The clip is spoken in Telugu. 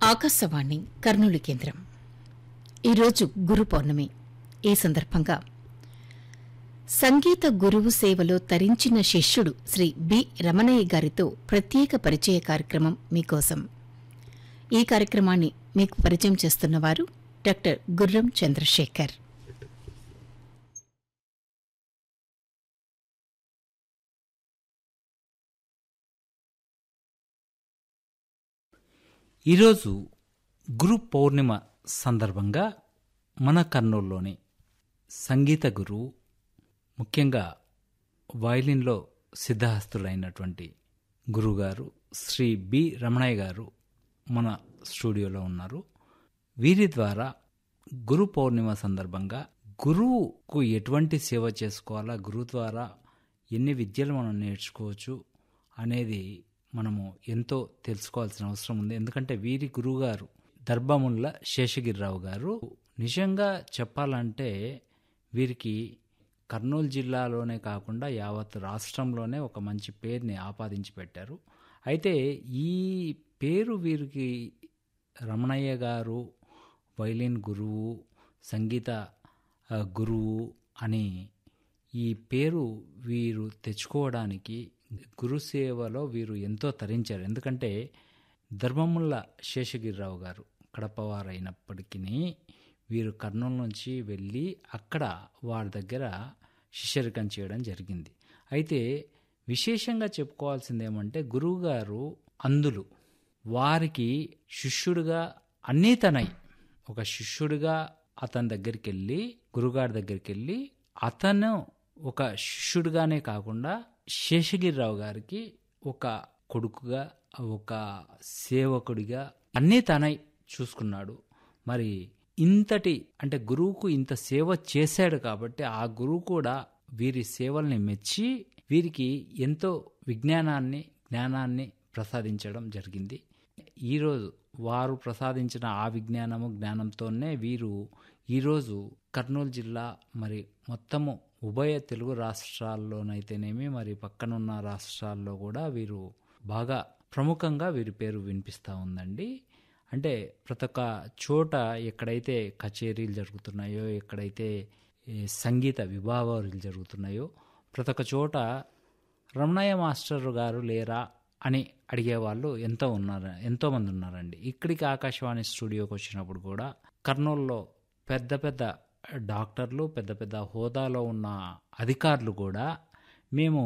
ఆకాశవాణి కర్నూలు కేంద్రం ఈరోజు గురు పౌర్ణమి ఈ సందర్భంగా సంగీత గురువు సేవలో తరించిన శిష్యుడు శ్రీ బి రమణయ్య గారితో ప్రత్యేక పరిచయ కార్యక్రమం మీకోసం ఈ కార్యక్రమాన్ని మీకు పరిచయం చేస్తున్నవారు డాక్టర్ గుర్రం చంద్రశేఖర్ ఈరోజు గురు పౌర్ణిమ సందర్భంగా మన కర్నూలులోని సంగీత గురువు ముఖ్యంగా వయలిన్లో సిద్ధహస్తులైనటువంటి గురుగారు శ్రీ బి రమణయ్య గారు మన స్టూడియోలో ఉన్నారు వీరి ద్వారా గురు పౌర్ణిమ సందర్భంగా గురువుకు ఎటువంటి సేవ చేసుకోవాలా గురువు ద్వారా ఎన్ని విద్యలు మనం నేర్చుకోవచ్చు అనేది మనము ఎంతో తెలుసుకోవాల్సిన అవసరం ఉంది ఎందుకంటే వీరి గురువుగారు దర్భముల్ల శేషగిరిరావు గారు నిజంగా చెప్పాలంటే వీరికి కర్నూలు జిల్లాలోనే కాకుండా యావత్ రాష్ట్రంలోనే ఒక మంచి పేరుని ఆపాదించి పెట్టారు అయితే ఈ పేరు వీరికి రమణయ్య గారు వైలిన్ గురువు సంగీత ఆ, గురువు అని ఈ పేరు వీరు తెచ్చుకోవడానికి గురుసేవలో వీరు ఎంతో తరించారు ఎందుకంటే ధర్మముల్ల శేషగిరిరావు గారు కడపవారైనప్పటికీ వీరు కర్నూలు నుంచి వెళ్ళి అక్కడ వారి దగ్గర శిష్యరికం చేయడం జరిగింది అయితే విశేషంగా చెప్పుకోవాల్సింది ఏమంటే గురువుగారు అందులు వారికి శిష్యుడిగా అన్నీ తనై ఒక శిష్యుడిగా అతని దగ్గరికి వెళ్ళి గురుగారి దగ్గరికి వెళ్ళి అతను ఒక శిష్యుడిగానే కాకుండా శేషగిరిరావు గారికి ఒక కొడుకుగా ఒక సేవకుడిగా అన్నీ తనై చూసుకున్నాడు మరి ఇంతటి అంటే గురువుకు ఇంత సేవ చేశాడు కాబట్టి ఆ గురువు కూడా వీరి సేవల్ని మెచ్చి వీరికి ఎంతో విజ్ఞానాన్ని జ్ఞానాన్ని ప్రసాదించడం జరిగింది ఈరోజు వారు ప్రసాదించిన ఆ విజ్ఞానము జ్ఞానంతోనే వీరు ఈరోజు కర్నూలు జిల్లా మరి మొత్తము ఉభయ తెలుగు రాష్ట్రాల్లోనైతేనేమి మరి పక్కనున్న రాష్ట్రాల్లో కూడా వీరు బాగా ప్రముఖంగా వీరి పేరు వినిపిస్తూ ఉందండి అంటే ప్రతి ఒక్క చోట ఎక్కడైతే కచేరీలు జరుగుతున్నాయో ఎక్కడైతే ఈ సంగీత విభావాలు జరుగుతున్నాయో ప్రతి ఒక్క చోట రమణయ్య మాస్టర్ గారు లేరా అని అడిగేవాళ్ళు ఎంతో ఉన్నారు ఎంతోమంది ఉన్నారండి ఇక్కడికి ఆకాశవాణి స్టూడియోకి వచ్చినప్పుడు కూడా కర్నూలులో పెద్ద పెద్ద డాక్టర్లు పెద్ద పెద్ద హోదాలో ఉన్న అధికారులు కూడా మేము